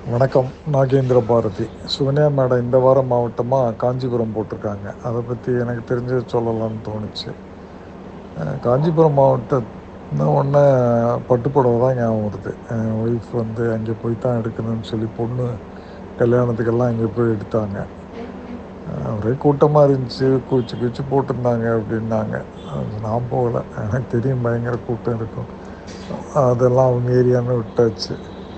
வணக்கம் நாகேந்திர பாரதி சுகன்யா மேடம் இந்த வாரம் மாவட்டமாக காஞ்சிபுரம் போட்டிருக்காங்க அதை பற்றி எனக்கு தெரிஞ்சது சொல்லலாம்னு தோணுச்சு அஹ் காஞ்சிபுரம் மாவட்டம் ஒன்று பட்டுப்புடவை தான் ஞாபகம் வருது என் ஒய்ஃப் வந்து அங்கே போய் தான் எடுக்கணும்னு சொல்லி பொண்ணு கல்யாணத்துக்கெல்லாம் அங்கே போய் எடுத்தாங்க அஹ் ஒரே கூட்டமாக இருந்துச்சு குச்சி குச்சி போட்டிருந்தாங்க அப்படின்னாங்க அது நான் போகலை எனக்கு தெரியும் பயங்கர கூட்டம் இருக்கும் அதெல்லாம் அவங்க ஏரியான்னு விட்டாச்சு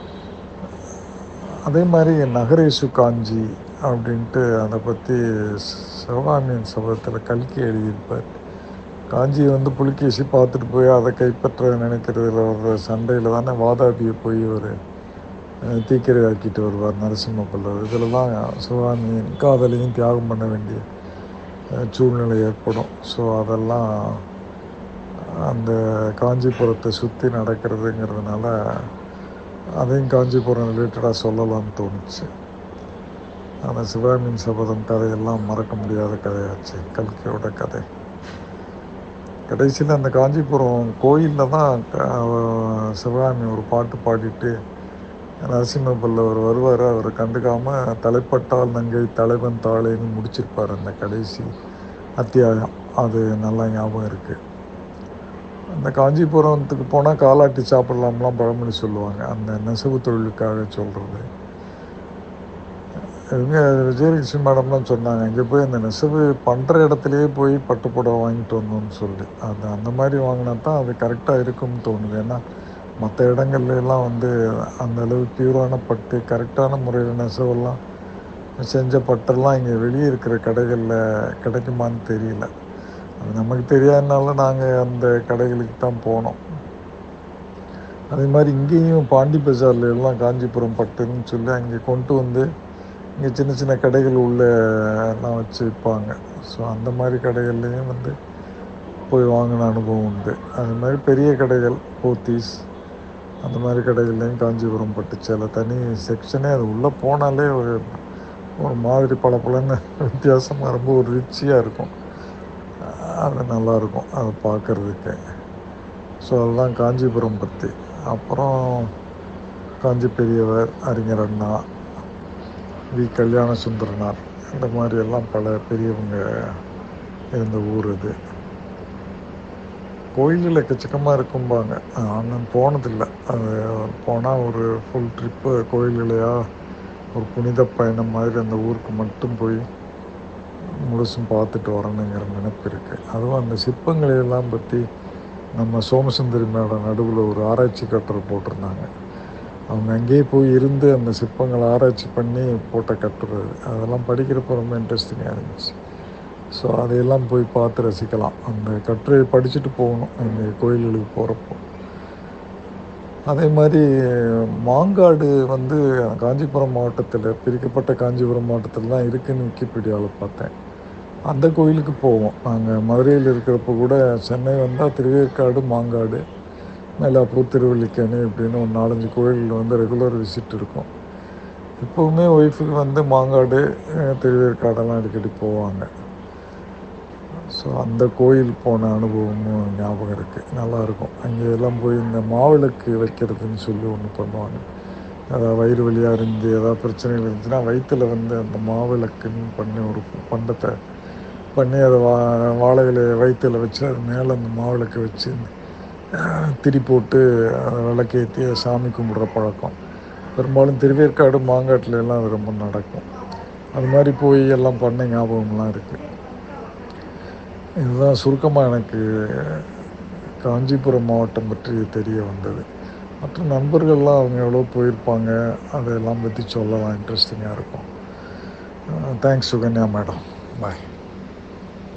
அதே மாதிரி நகரேசு காஞ்சி அப்படின்ட்டு அதை பற்றி சிவகாமியின் சபதத்தில் கல்கி எழுதியிருப்பார் காஞ்சியை வந்து புலிகேசி பார்த்துட்டு போய் அதை கைப்பற்ற நினைக்கிறதுல ஒரு சண்டையில் தானே வாதாபியை போய் ஒரு அஹ், தீக்கிரை ஆக்கிட்டு வருவார் நரசிம்ம பல்லவர் இதில் தான் சிவகாமியின் காதலையும் தியாகம் பண்ண வேண்டிய அஹ், சூழ்நிலை ஏற்படும் ஸோ அதெல்லாம் அந்த காஞ்சிபுரத்தை சுற்றி நடக்கிறதுங்கிறதுனால அதையும் காஞ்சிபுரம் ரிலேட்டடாக சொல்லலாம்னு தோணுச்சு ஆனால் சிவகாமியின் சபதம் கதையெல்லாம் மறக்க முடியாத கதையாச்சு கல்கியோட கதை கடைசியில் அந்த காஞ்சிபுரம் கோயிலில் தான் க- அவ- சிவகாமி ஒரு பாட்டு பாடிட்டு நரசிம்ம பல்லவர் வருவார் அவரை கண்டுக்காம தலைப்பட்டால் நங்கை தலைவன் தாளேன்னு முடிச்சிருப்பார் அந்த கடைசி அத்தியாயம் அது நல்லா ஞாபகம் இருக்குது அந்த காஞ்சிபுரத்துக்கு போனால் காலாட்டி சாப்பிடலாம்லாம் பழமொழி சொல்லுவாங்க அந்த நெசவு தொழிலுக்காக சொல்கிறது இவங்க விஜயலட்சுமி மேடம்லாம் சொன்னாங்க இங்கே போய் அந்த நெசவு பண்ணுற இடத்துலையே போய் பட்டு புடவை வாங்கிட்டு வந்தோம்னு சொல்லி அது அந்த மாதிரி வாங்கினா தான் அது கரெக்டாக இருக்கும்னு தோணுது ஏன்னா மற்ற இடங்கள்ல எல்லாம் வந்து அந்த அளவு பியூரான பட்டு கரெக்டான முறையில் நெசவெல்லாம் செஞ்ச பட்டெல்லாம் இங்கே வெளியே இருக்கிற கடைகளில் கிடைக்குமான்னு தெரியல அது நமக்கு தெரியாதனால நாங்கள் அந்த கடைகளுக்கு தான் போனோம் அதே மாதிரி இங்கேயும் பாண்டி பஜார்ல எல்லாம் காஞ்சிபுரம் பட்டுன்னு சொல்லி அங்கே கொண்டு வந்து இங்கே சின்ன சின்ன கடைகள் உள்ள எல்லாம் வச்சு விற்பாங்க ஸோ அந்த மாதிரி கடைகள்லேயும் வந்து போய் வாங்கின அனுபவம் உண்டு அது மாதிரி பெரிய கடைகள் போத்தீஸ் அந்த மாதிரி கடைகள்லேயும் காஞ்சிபுரம் பட்டு சேலை தனி செக்ஷனே அது உள்ளே போனாலே ஒரு ஒரு மாதிரி பளபளன்னு வித்தியாசமாக ரொம்ப ஒரு ரிச்சியாக இருக்கும் அது நல்லாயிருக்கும் அதை பார்க்குறதுக்கு ஸோ அதுதான் காஞ்சிபுரம் பற்றி அப்புறம் காஞ்சி பெரியவர் அறிஞர் அண்ணா வி கல்யாண சுந்தரனார் இந்த மாதிரி எல்லாம் பல பெரியவங்க இருந்த ஊர் இது கோயிலில் எக்கச்சக்கமாக இருக்கும்பாங்க ஆனால் போனதில்லை அது போனால் ஒரு ஃபுல் ட்ரிப்பு கோயில்களையா ஒரு புனித பயணம் மாதிரி அந்த ஊருக்கு மட்டும் போய் முழுசும் பார்த்துட்டு வரணுங்கிற நினைப்பு இருக்குது அதுவும் அந்த சிற்பங்களை எல்லாம் பற்றி நம்ம சோமசுந்தரி மேடம் நடுவில் ஒரு ஆராய்ச்சி கட்டுரை போட்டிருந்தாங்க அவங்க அங்கேயே போய் இருந்து அந்த சிற்பங்களை ஆராய்ச்சி பண்ணி போட்ட கட்டுரை அது. அதெல்லாம் படிக்கிறப்ப ரொம்ப இன்ட்ரெஸ்டிங்காக இருந்துச்சு ஸோ அதையெல்லாம் போய் பார்த்து ரசிக்கலாம் அந்த கட்டுரையை படிச்சுட்டு போகணும் அந்த கோயில்களுக்கு போகிறப்போ அதே மாதிரி மாங்காடு வந்து காஞ்சிபுரம் மாவட்டத்தில் பிரிக்கப்பட்ட காஞ்சிபுரம் மாவட்டத்தில் தான் இருக்குன்னு விக்கிபீடியாவில் பார்த்தேன் அந்த கோயிலுக்கு போவோம் நாங்கள் மதுரையில் இருக்கிறப்ப கூட சென்னை வந்தால் திருவேற்காடு மாங்காடு மயிலாப்பூர் திருவல்லிக்கேணி இப்படின்னு ஒரு நாலஞ்சு கோயில் வந்து ரெகுலர் விசிட் இருக்கும் இப்போவுமே ஒய்ஃபுக்கு வந்து மாங்காடு அஹ், திருவேற்காடெல்லாம் அடிக்கடி போவாங்க ஸோ அந்த கோயில் போன அனுபவமும் ஞாபகம் இருக்குது நல்லாயிருக்கும் அங்கே எல்லாம் போய் இந்த மாவிளக்கு வைக்கிறதுன்னு சொல்லி ஒன்று பண்ணுவாங்க அதாவது வயிறு வலியாக இருந்து ஏதாவது பிரச்சனைகள் இருந்துச்சுன்னா வயிற்றுல வந்து அந்த மாவிளக்குன்னு பண்ணி ஒரு பண்டத்தை பண்ணி அதை வா வாழை இலையை வயிற்றுல வச்சு அது மேலே அந்த மாவிளக்கு வச்சு அஹ், திரி போட்டு அதை விளக்கேற்றி அதை சாமி கும்பிட்ற பழக்கம் பெரும்பாலும் திருவேற்காடு மாங்காட்டுல எல்லாம் அது ரொம்ப நடக்கும் அது மாதிரி போய் எல்லாம் பண்ண ஞாபகம்லாம் இருக்குது இதுதான் சுருக்கமாக எனக்கு காஞ்சிபுரம் மாவட்டம் பற்றி தெரிய வந்தது மற்ற நண்பர்கள்லாம் அவங்க எவ்வளோ போயிருப்பாங்க அதெல்லாம் பற்றி சொல்லலாம் இன்ட்ரெஸ்டிங்காக இருக்கும் தேங்க்ஸ் சுகன்யா மேடம் பாய்